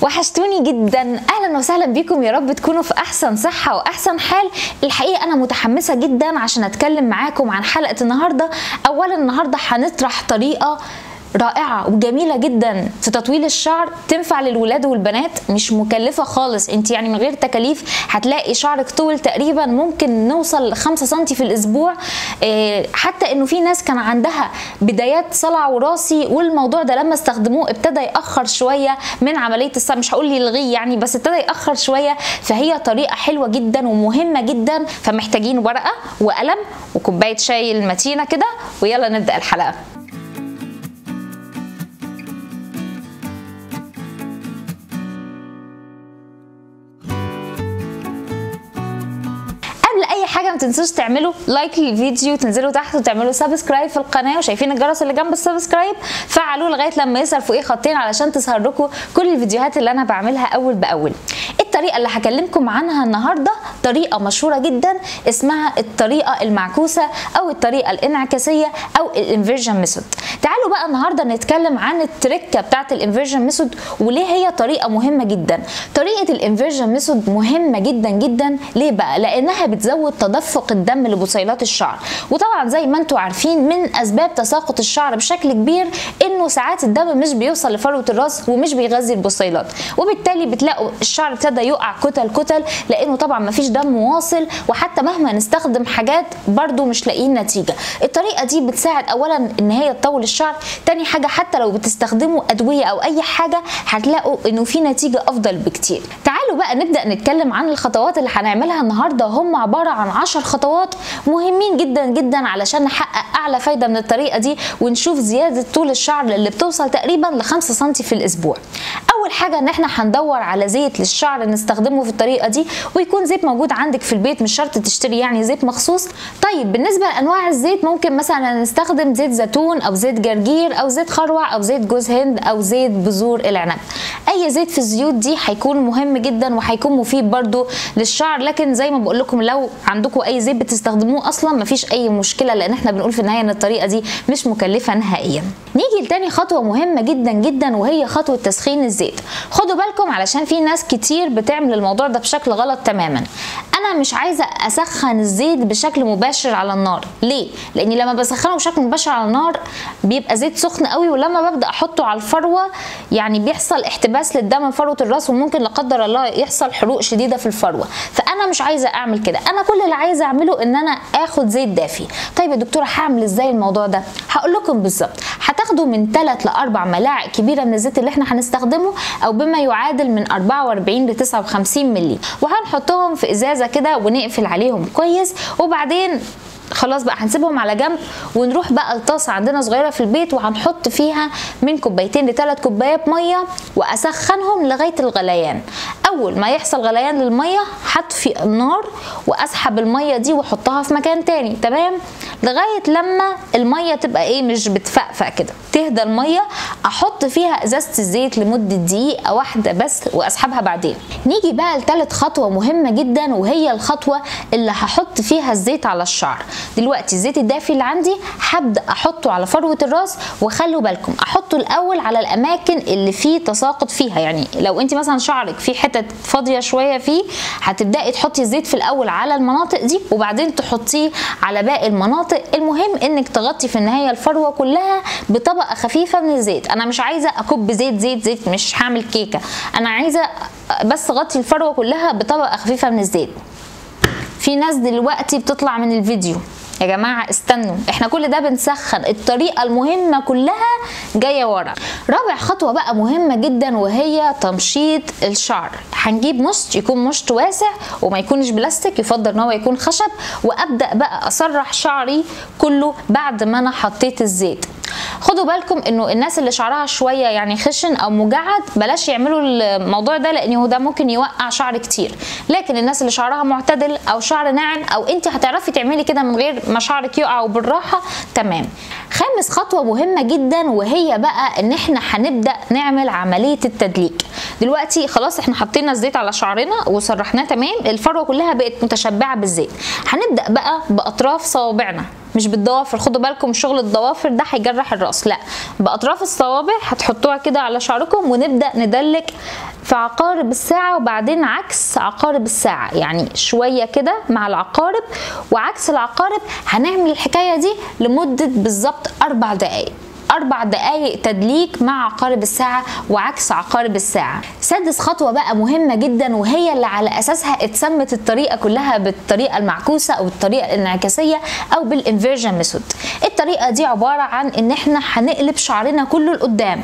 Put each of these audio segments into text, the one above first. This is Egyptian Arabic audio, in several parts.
وحشتوني جدا اهلا وسهلا بيكم يا رب تكونوا في احسن صحه واحسن حال الحقيقه انا متحمسه جدا عشان اتكلم معاكم عن حلقه النهارده اولا النهارده هنطرح طريقه رائعة وجميلة جدا في تطويل الشعر تنفع للولاد والبنات مش مكلفة خالص انت يعني من غير تكاليف هتلاقي شعرك طول تقريبا ممكن نوصل ل 5 سم في الاسبوع اه حتى انه في ناس كان عندها بدايات صلع وراثي والموضوع ده لما استخدموه ابتدى يأخر شوية من عملية الصلع مش هقول يلغيه يعني بس ابتدى يأخر شوية فهي طريقة حلوة جدا ومهمة جدا فمحتاجين ورقة وقلم وكوباية شاي المتينة كده ويلا نبدأ الحلقة قبل اي حاجه ما تنسوش تعملوا لايك للفيديو وتنزلوا تحت وتعملوا سبسكرايب في القناه وشايفين الجرس اللي جنب السبسكرايب فعلوه لغايه لما يظهر فوقيه خطين علشان تظهر لكم كل الفيديوهات اللي انا بعملها اول باول الطريقه اللي هكلمكم عنها النهارده طريقه مشهوره جدا اسمها الطريقه المعكوسه او الطريقه الانعكاسيه او الانفيرجن ميثود تعالوا بقى النهارده نتكلم عن التركه بتاعه الانفيرجن ميثود وليه هي طريقه مهمه جدا طريقه الانفيرجن ميثود مهمه جدا جدا ليه بقى لانها بتزود تدفق الدم لبصيلات الشعر وطبعا زي ما انتم عارفين من اسباب تساقط الشعر بشكل كبير انه ساعات الدم مش بيوصل لفروه الراس ومش بيغذي البصيلات وبالتالي بتلاقوا الشعر ابتدى يقع كتل كتل لانه طبعا ما فيش دم واصل وحتى مهما نستخدم حاجات برضو مش لاقيين نتيجه الطريقه دي بتساعد اولا ان هي تطول الشعر تاني حاجه حتى لو بتستخدموا ادويه او اي حاجه هتلاقوا انه في نتيجه افضل بكتير تعالوا بقى نبدا نتكلم عن الخطوات اللي هنعملها النهارده هم عباره عن 10 خطوات مهمين جدا جدا علشان نحقق اعلى فايده من الطريقه دي ونشوف زياده طول الشعر اللي بتوصل تقريبا ل 5 سم في الاسبوع اول حاجه ان احنا هندور على زيت للشعر نستخدمه في الطريقه دي ويكون زيت موجود عندك في البيت مش شرط تشتري يعني زيت مخصوص طيب بالنسبه لانواع الزيت ممكن مثلا نستخدم زيت زيتون او زيت جرجير او زيت خروع او زيت جوز هند او زيت بذور العنب اي زيت في الزيوت دي هيكون مهم جدا وهيكون مفيد برده للشعر لكن زي ما بقول لكم لو عندكم اي زيت بتستخدموه اصلا مفيش اي مشكله لان احنا بنقول في النهايه ان الطريقه دي مش مكلفه نهائيا نيجي لتاني خطوه مهمه جدا جدا وهي خطوه تسخين الزيت خدوا بالكم علشان في ناس كتير بتعمل الموضوع ده بشكل غلط تماما انا مش عايزه اسخن الزيت بشكل مباشر على النار ليه لاني لما بسخنه بشكل مباشر على النار بيبقى زيت سخن قوي ولما ببدا احطه على الفروه يعني بيحصل احتباس للدم من فروه الراس وممكن لا قدر الله يحصل حروق شديده في الفروه فانا مش عايزه اعمل كده انا كل اللي عايزه اعمله ان انا اخد زيت دافي طيب يا دكتوره هعمل ازاي الموضوع ده هقول لكم بالظبط هتاخدوا من 3 ل 4 ملاعق كبيره من الزيت اللي احنا هنستخدمه او بما يعادل من 44 ل 59 مللي وهنحطهم في ازازه كده ونقفل عليهم كويس وبعدين خلاص بقى هنسيبهم على جنب ونروح بقى الطاسه عندنا صغيره في البيت وهنحط فيها من كوبايتين لثلاث كوبايات ميه واسخنهم لغايه الغليان اول ما يحصل غليان للميه هطفي النار واسحب الميه دي واحطها في مكان تاني تمام لغايه لما الميه تبقى ايه مش بتفقفق كده تهدى الميه احط فيها ازازه الزيت لمده دقيقه واحده بس واسحبها بعدين نيجي بقى لثالث خطوه مهمه جدا وهي الخطوه اللي هحط فيها الزيت على الشعر دلوقتي الزيت الدافي اللي عندي هبدا احطه على فروه الراس وخلوا بالكم احطه الاول على الاماكن اللي فيه تساقط فيها يعني لو انت مثلا شعرك في حتت فاضيه شويه فيه هتبداي تحطي الزيت في الاول على المناطق دي وبعدين تحطيه على باقي المناطق المهم انك تغطي في النهايه الفروه كلها بطبقه خفيفه من الزيت انا مش عايزه اكب زيت زيت زيت مش هعمل كيكه انا عايزه بس اغطي الفروه كلها بطبقه خفيفه من الزيت في ناس دلوقتي بتطلع من الفيديو يا جماعة استنوا احنا كل ده بنسخن الطريقة المهمة كلها جاية ورا رابع خطوة بقى مهمة جدا وهي تمشيط الشعر هنجيب مشط يكون مشط واسع وما يكونش بلاستيك يفضل ان هو يكون خشب وابدأ بقى اسرح شعري كله بعد ما انا حطيت الزيت خدوا بالكم انه الناس اللي شعرها شويه يعني خشن او مجعد بلاش يعملوا الموضوع ده لانه ده ممكن يوقع شعر كتير لكن الناس اللي شعرها معتدل او شعر ناعم او انت هتعرفي تعملي كده من غير ما شعرك يقع وبالراحه تمام خامس خطوه مهمه جدا وهي بقى ان احنا هنبدا نعمل عمليه التدليك دلوقتي خلاص احنا حطينا الزيت على شعرنا وسرحناه تمام الفروه كلها بقت متشبعه بالزيت هنبدا بقى باطراف صوابعنا مش بالضوافر خدوا بالكم شغل الضوافر ده هيجرح الراس لا باطراف الصوابع هتحطوها كده على شعركم ونبدا ندلك في عقارب الساعة وبعدين عكس عقارب الساعة يعني شوية كده مع العقارب وعكس العقارب هنعمل الحكاية دي لمدة بالظبط أربع دقايق أربع دقايق تدليك مع عقارب الساعة وعكس عقارب الساعة سادس خطوة بقى مهمة جدا وهي اللي على أساسها اتسمت الطريقة كلها بالطريقة المعكوسة أو الطريقة الانعكاسية أو بالانفيرجن ميثود الطريقة دي عبارة عن إن احنا هنقلب شعرنا كله لقدام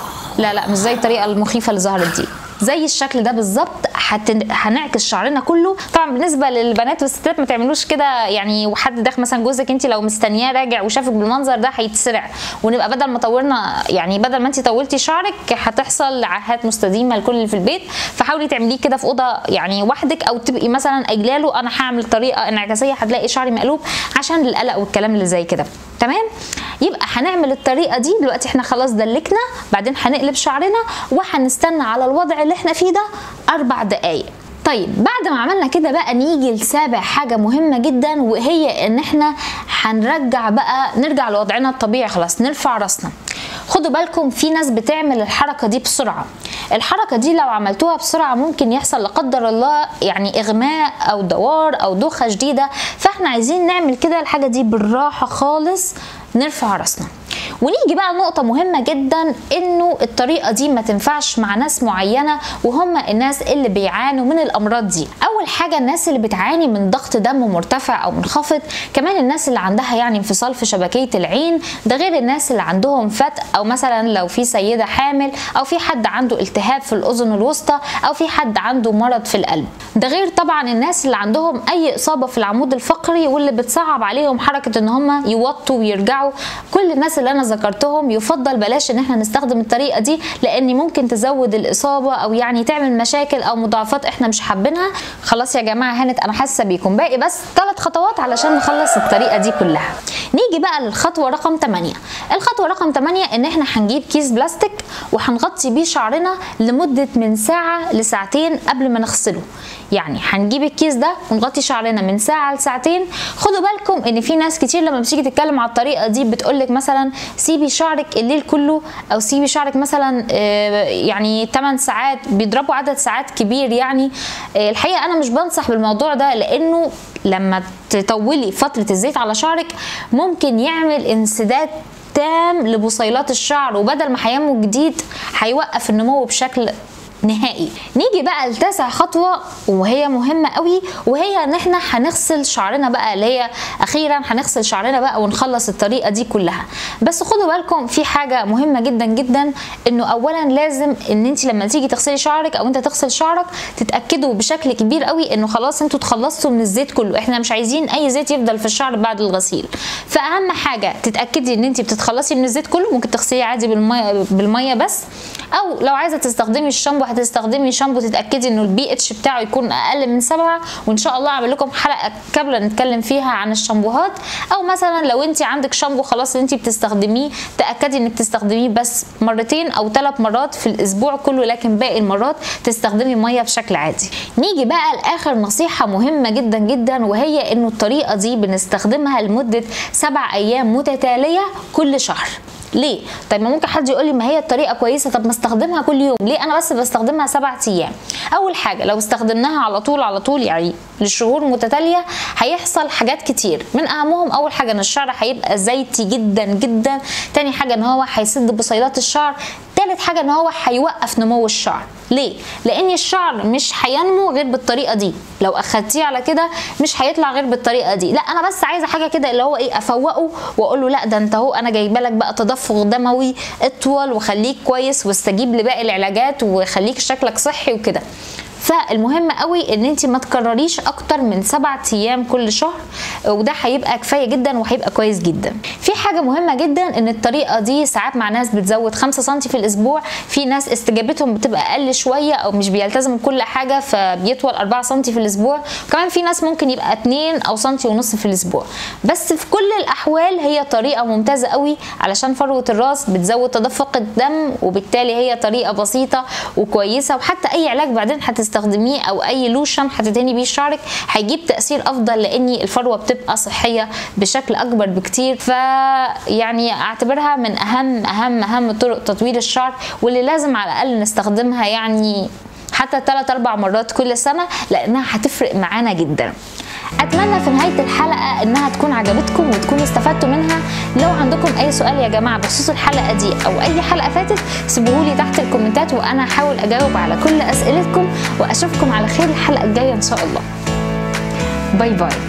لا لا مش زي الطريقة المخيفة اللي ظهرت دي زي الشكل ده بالظبط هتن... هنعكس شعرنا كله طبعا بالنسبه للبنات والستات ما تعملوش كده يعني وحد داخل مثلا جوزك انت لو مستنياه راجع وشافك بالمنظر ده هيتسرع ونبقى بدل ما طولنا يعني بدل ما انت طولتي شعرك هتحصل عاهات مستديمه لكل اللي في البيت فحاولي تعمليه كده في اوضه يعني وحدك او تبقي مثلا قايله له انا هعمل طريقه انعكاسيه هتلاقي شعري مقلوب عشان القلق والكلام اللي زي كده تمام يبقى هنعمل الطريقه دي دلوقتي احنا خلاص دلكنا بعدين هنقلب شعرنا وهنستنى على الوضع اللي احنا فيه ده اربع دقايق طيب بعد ما عملنا كده بقى نيجي لسابع حاجه مهمه جدا وهي ان احنا هنرجع بقى نرجع لوضعنا الطبيعي خلاص نرفع راسنا خدوا بالكم في ناس بتعمل الحركه دي بسرعه الحركه دي لو عملتوها بسرعه ممكن يحصل لا قدر الله يعني اغماء او دوار او دوخه شديده فاحنا عايزين نعمل كده الحاجه دي بالراحه خالص نرفع راسنا ونيجي بقى نقطة مهمة جدا انه الطريقة دي ما تنفعش مع ناس معينة وهم الناس اللي بيعانوا من الامراض دي اول حاجة الناس اللي بتعاني من ضغط دم مرتفع او منخفض كمان الناس اللي عندها يعني انفصال في شبكية العين ده غير الناس اللي عندهم فتق او مثلا لو في سيدة حامل او في حد عنده التهاب في الاذن الوسطى او في حد عنده مرض في القلب ده غير طبعا الناس اللي عندهم اي اصابة في العمود الفقري واللي بتصعب عليهم حركة ان هم يوطوا ويرجعوا كل الناس اللي انا ذكرتهم يفضل بلاش ان احنا نستخدم الطريقه دي لان ممكن تزود الاصابه او يعني تعمل مشاكل او مضاعفات احنا مش حابينها خلاص يا جماعه هانت انا حاسه بيكم باقي بس ثلاث خطوات علشان نخلص الطريقه دي كلها نيجي بقى للخطوه رقم 8 الخطوه رقم 8 ان احنا هنجيب كيس بلاستيك وهنغطي بيه شعرنا لمده من ساعه لساعتين قبل ما نغسله يعني هنجيب الكيس ده ونغطي شعرنا من ساعه لساعتين خدوا بالكم ان في ناس كتير لما بتيجي تتكلم على الطريقه دي بتقولك مثلا سيبي شعرك الليل كله او سيبي شعرك مثلا يعني 8 ساعات بيضربوا عدد ساعات كبير يعني الحقيقه انا مش بنصح بالموضوع ده لانه لما تطولي فتره الزيت على شعرك ممكن يعمل انسداد تام لبصيلات الشعر وبدل ما هينمو جديد هيوقف النمو بشكل نهائي نيجي بقى لتاسع خطوه وهي مهمه قوي وهي ان احنا هنغسل شعرنا بقى اللي هي اخيرا هنغسل شعرنا بقى ونخلص الطريقه دي كلها بس خدوا بالكم في حاجه مهمه جدا جدا انه اولا لازم ان انت لما تيجي تغسلي شعرك او انت تغسل شعرك تتاكدوا بشكل كبير قوي انه خلاص انتوا اتخلصتوا من الزيت كله احنا مش عايزين اي زيت يفضل في الشعر بعد الغسيل فاهم حاجه تتاكدي ان انت بتتخلصي من الزيت كله ممكن تغسليه عادي بالميه بالميه بس او لو عايزه تستخدمي الشامبو هتستخدمي شامبو تتاكدي انه البي اتش بتاعه يكون اقل من سبعة وان شاء الله اعمل لكم حلقه كامله نتكلم فيها عن الشامبوهات او مثلا لو انت عندك شامبو خلاص اللي انت بتستخدميه تاكدي انك تستخدميه بس مرتين او ثلاث مرات في الاسبوع كله لكن باقي المرات تستخدمي ميه بشكل عادي نيجي بقى لاخر نصيحه مهمه جدا جدا وهي انه الطريقه دي بنستخدمها لمده سبع ايام متتاليه كل شهر ليه؟ طيب ما ممكن حد يقول لي ما هي الطريقه كويسه طب ما استخدمها كل يوم، ليه انا بس بستخدمها سبع ايام؟ اول حاجه لو استخدمناها على طول على طول يعني لشهور متتاليه هيحصل حاجات كتير، من اهمهم اول حاجه ان الشعر هيبقى زيتي جدا جدا، تاني حاجه ان هو هيسد بصيلات الشعر، تالت حاجه ان هو هيوقف نمو الشعر، ليه؟ لان الشعر مش هينمو غير بالطريقه دي، لو اخدتيه على كده مش هيطلع غير بالطريقه دي، لا انا بس عايزه حاجه كده اللي هو ايه افوقه واقول له لا ده انت اهو انا جايبه لك بقى تدفق دموي اطول وخليك كويس واستجيب لباقي العلاجات وخليك شكلك صحي وكده فالمهم قوي ان انت ما تكرريش اكتر من سبعة ايام كل شهر وده هيبقى كفايه جدا وهيبقى كويس جدا في حاجه مهمه جدا ان الطريقه دي ساعات مع ناس بتزود 5 سم في الاسبوع في ناس استجابتهم بتبقى اقل شويه او مش بيلتزموا بكل حاجه فبيطول 4 سم في الاسبوع كمان في ناس ممكن يبقى 2 او سنتي ونص في الاسبوع بس في كل الاحوال هي طريقه ممتازه قوي علشان فروه الراس بتزود تدفق الدم وبالتالي هي طريقه بسيطه وكويسه وحتى اي علاج بعدين هتستخدمه تستخدميه او اي لوشن هتدهني بيه شعرك هيجيب تاثير افضل لان الفروه بتبقى صحيه بشكل اكبر بكتير فيعني اعتبرها من اهم اهم اهم طرق تطويل الشعر واللي لازم على الاقل نستخدمها يعني حتى 3 4 مرات كل سنه لانها هتفرق معانا جدا اتمنى في نهايه الحلقه انها تكون عجبتكم وتكونوا استفدتوا منها لو عندكم اي سؤال يا جماعه بخصوص الحلقه دي او اي حلقه فاتت سيبوهولي تحت الكومنتات وانا هحاول اجاوب على كل اسئلتكم واشوفكم على خير الحلقه الجايه ان شاء الله باي باي